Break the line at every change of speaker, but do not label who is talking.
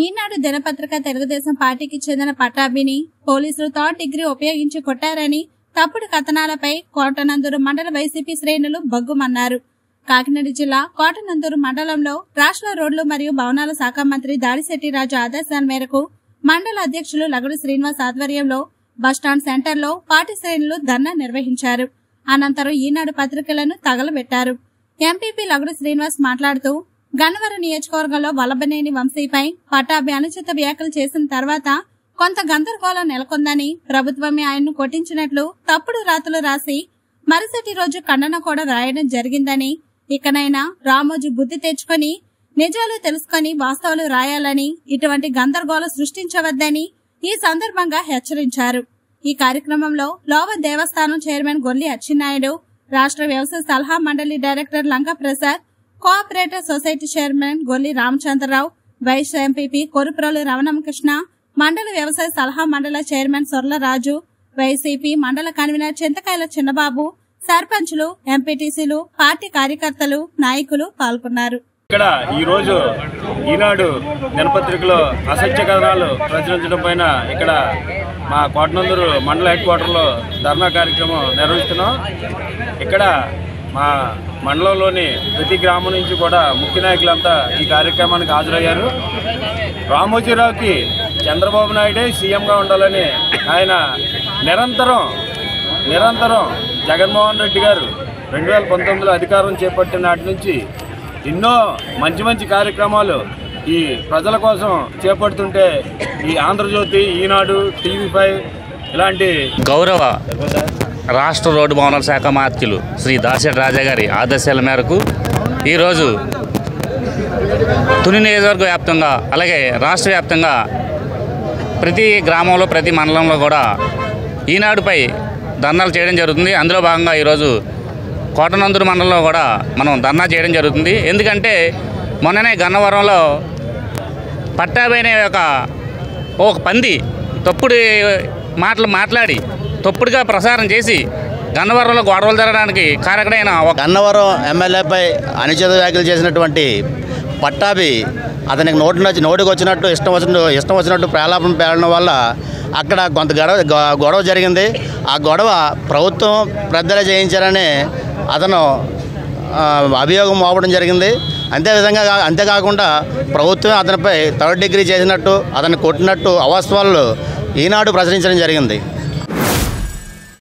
ఈనాడు దినపత్రిక తెలుగుదేశం పార్టీకి చెందిన పట్టాభిని పోలీసులు థర్డ్ డిగ్రీ ఉపయోగించి కొట్టారని తప్పుడు కథనాలపై కోటనందూరు మండల వైసీపీ శ్రేణులు బగ్గుమన్నారు కాకినాడ జిల్లా కోటనందూరు మండలంలో రాష్ట్ర రోడ్లు మరియు భవనాల శాఖ మంత్రి దాడిశెట్టి రాజు ఆదేశాల మేరకు మండల అధ్యక్షులు లగడు శ్రీనివాస్ ఆధ్వర్యంలో బస్టాండ్ సెంటర్లో పార్టీ శ్రేణులు ధర్నా నిర్వహించారు అనంతరం ఈనాడు పత్రికలను తగలబెట్టారు ఎంపీపీ లగడు శ్రీనివాస్ మాట్లాడుతూ గన్నవరం నియోజకవర్గంలో వల్లభనేని వంశీపై పట్టాభి అనుచిత వ్యాఖ్యలు చేసిన తర్వాత కొంత గందరగోళం నెలకొందని ప్రభుత్వమే ఆయన్ను కొట్టించినట్లు తప్పుడు రాతలు రాసి మరుసటి రోజు ఖండన కూడా రాయడం జరిగిందని ఇకనైనా రామోజీ బుద్ధి తెచ్చుకొని నిజాలు తెలుసుకొని వాస్తవాలు రాయాలని ఇటువంటి గందరగోళం సృష్టించవద్దని ఈ సందర్భంగా హెచ్చరించారు ఈ కార్యక్రమంలో లోవ దేవస్థానం చైర్మన్ గొల్లి అచ్చెన్నాయుడు రాష్ట్ర వ్యవసాయ సలహా మండలి director Lanka Prasad cooperative society chairman Golli Ramachandrarao vice MPP Koruprolu Ramanakrishna మండల వ్యవసాయ సలహా మండల చైర్మన్ సొర్లరాజు వైసీపీ మండల కన్వీనర్ చింతకాయల చిన్నబాబు సర్పంచులు ఎంపీటీసీలు పార్టీ కార్యకర్తలు నాయకులు పాల్గొన్నారు
ఇక్కడ ఈరోజు ఈనాడు దినపత్రికలో అసత్య కథనాలు ప్రచురించడం పైన ఇక్కడ మా కోటనందూరు మండల హెడ్ క్వార్టర్లో ధర్నా కార్యక్రమం నిర్వహిస్తున్నాం ఇక్కడ మా మండలంలోని ప్రతి గ్రామం నుంచి కూడా ముఖ్య నాయకులంతా ఈ కార్యక్రమానికి హాజరయ్యారు రామోజీరావుకి చంద్రబాబు నాయుడే సీఎంగా ఉండాలని ఆయన నిరంతరం నిరంతరం జగన్మోహన్ రెడ్డి గారు రెండు వేల పంతొమ్మిదిలో అధికారం చేపట్టిన నాటి నుంచి ఎన్నో మంచి మంచి కార్యక్రమాలు ఈ ప్రజల కోసం చేపడుతుంటే ఈ ఆంధ్రజ్యోతి ఈనాడు టీవీ ఫైవ్ ఇలాంటి
గౌరవ రాష్ట్ర రోడ్డు భవనాల శాఖ మాత్యులు శ్రీ దాసరి రాజా గారి ఆదేశాల మేరకు ఈరోజు తుని నియోజకవర్గ వ్యాప్తంగా అలాగే రాష్ట్ర వ్యాప్తంగా ప్రతి గ్రామంలో ప్రతి మండలంలో కూడా ఈనాడుపై ధర్నాలు చేయడం జరుగుతుంది అందులో భాగంగా ఈరోజు కోటనందూరు మండలంలో కూడా మనం ధర్నా చేయడం జరుగుతుంది ఎందుకంటే మొన్ననే గన్నవరంలో పట్టాబైన ఒక ఒక పంది తప్పుడు మాటలు మాట్లాడి తప్పుడుగా ప్రసారం చేసి గన్నవరంలో గొడవలు జరగడానికి కారకుడైన ఒక
గన్నవరం ఎమ్మెల్యేపై అనుచిత వ్యాఖ్యలు చేసినటువంటి పట్టాభి అతనికి నోటి నుంచి నోటికి వచ్చినట్టు ఇష్టం వచ్చినట్టు ఇష్టం వచ్చినట్టు ప్రేలాపన పేలడం వల్ల అక్కడ కొంత గొడవ గొ- గొడవ జరిగింది ఆ గొడవ ప్రభుత్వం పెద్దలే చేయించారని అతను ఆ, అభియోగం మోపడం జరిగింది అంతేవిధంగా కా- అంతేకాకుండా ప్రభుత్వం అతనిపై థర్డ్ డిగ్రీ చేసినట్టు అతన్ని కొట్టినట్టు అవాస్తవాలు ఈనాడు ప్రచురించడం జరిగింది